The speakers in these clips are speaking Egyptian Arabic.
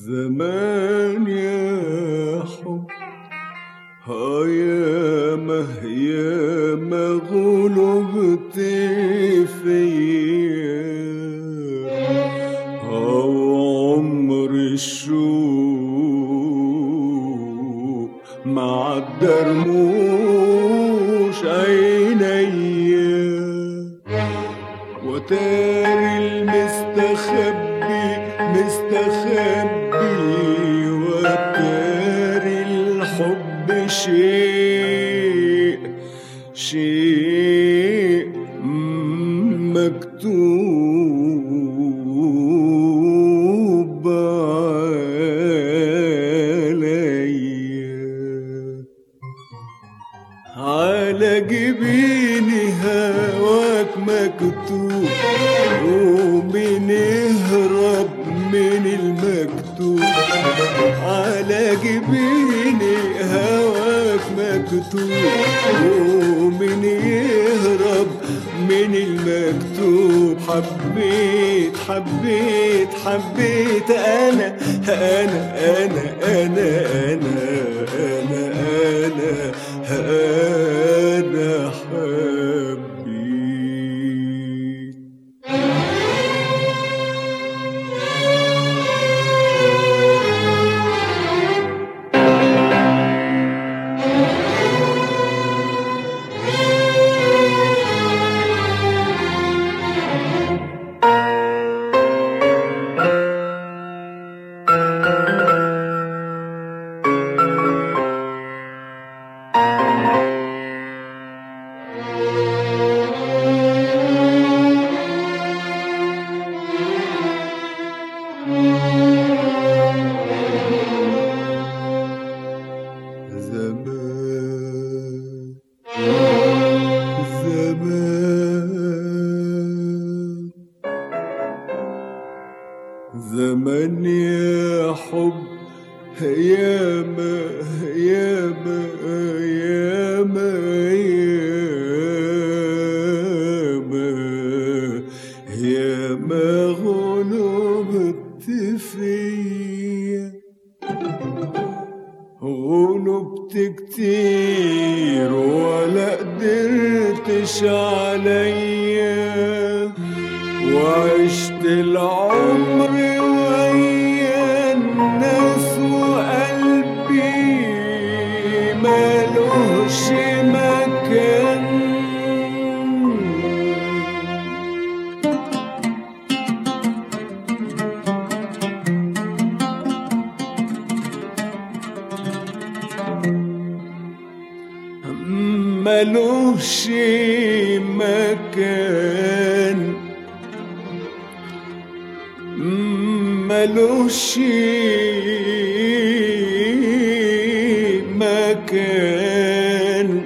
زمان يا حب ها ياما ياما غلبت فيا أو عمر الشوق مع الدرموش عينيا وتاري المستخبي مستخبي وتاري الحب شيء شيء مكتوب عليا على جبيني هواك مكتوب وبنهرب من المكتوب على جبيني هواك مكتوب ومن يهرب من المكتوب حبيت حبيت حبيت انا انا انا انا انا انا انا انا حبيت زمان زمان زمان يا حب ياما ياما ياما ياما ياما غلبت فيا غلبت كتير ولا قدرتش عليا وعشت العمر ويا الناس وقلبي مالوش مكان ملوش مكان ملوش مكان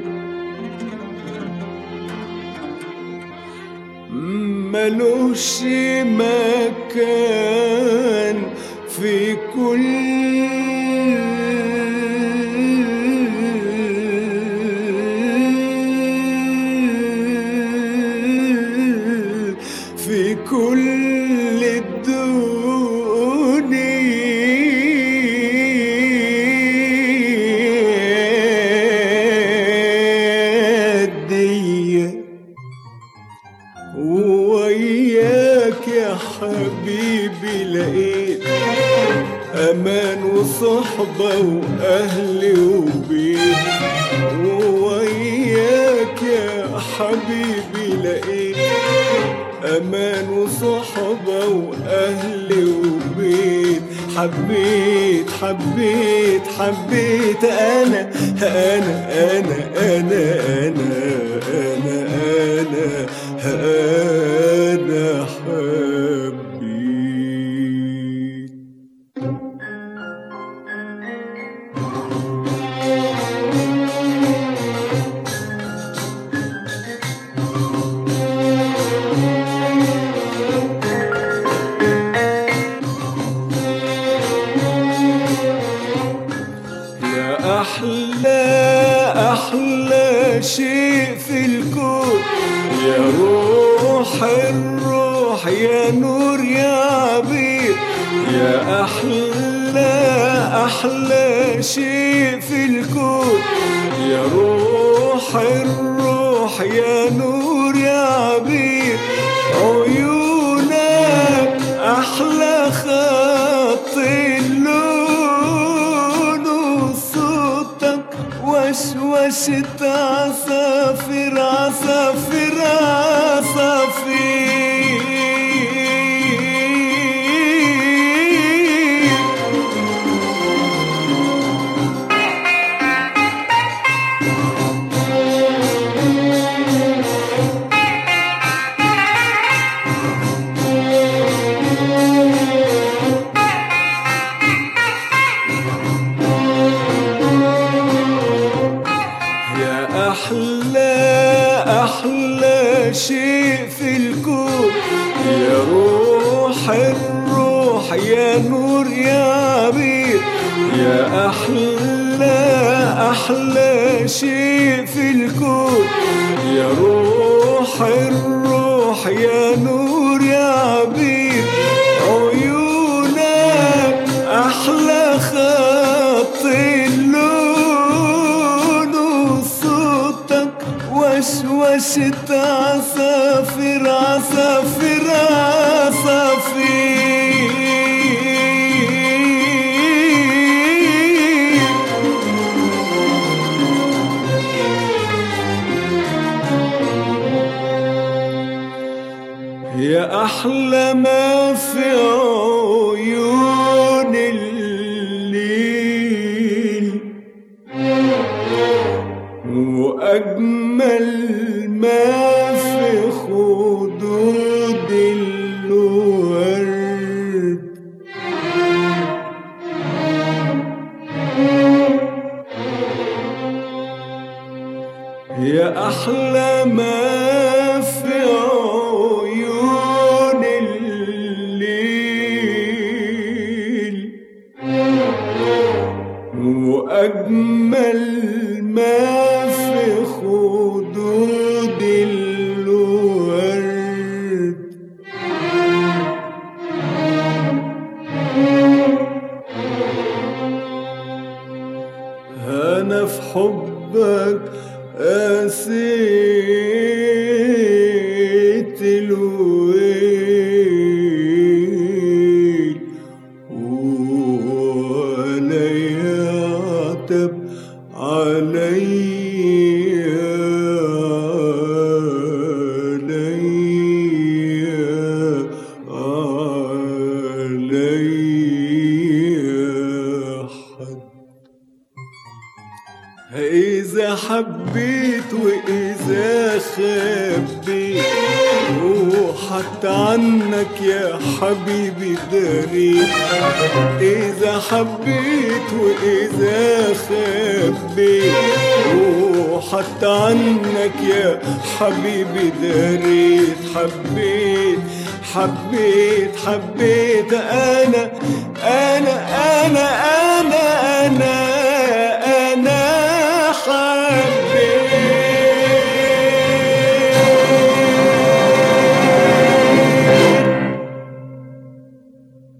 ملوش مكان في كل في كل الدنيا دي وياك يا حبيبي لقيت امان وصحبة واهل وبيت وياك يا حبيبي لقيت امان وصحبة واهل وبيت حبيت حبيت حبيت انا انا انا انا انا انا انا انا حبيت يا أحلى أحلى شيء في الكون يا روح الروح يا نور يا عبيد يا أحلى أحلى أحلى شيء في الكون يا روح الروح يا نور يا عبير عيونك أحلى خط اللون وصوتك وشوشة عصافير عصافير عصافير يا أحلى أحلى شيء في الكون يا روح الروح يا نور يا عبير يا أحلى أحلى شيء في الكون يا روح الروح يا نور يا عبير عيونك أحلى خط اللون وصوتك وشوشة عصافير عصافير عصافير يا أحلى ما في عيون الليل وأجمل ما في خدود الورد يا أحلى ما في عيون الليل وأجمل ما في خدود الورد أنا في حبك قاسيت الويل ولا يعتب عليا عليا عليا حد إذا حبيت وإذا خبيت وحتى عنك يا حبيبي دريت إذا حبيت وإذا خبيت وحتى عنك يا حبيبي دريت حبيت حبيت حبيت أنا أنا أنا أنا أنا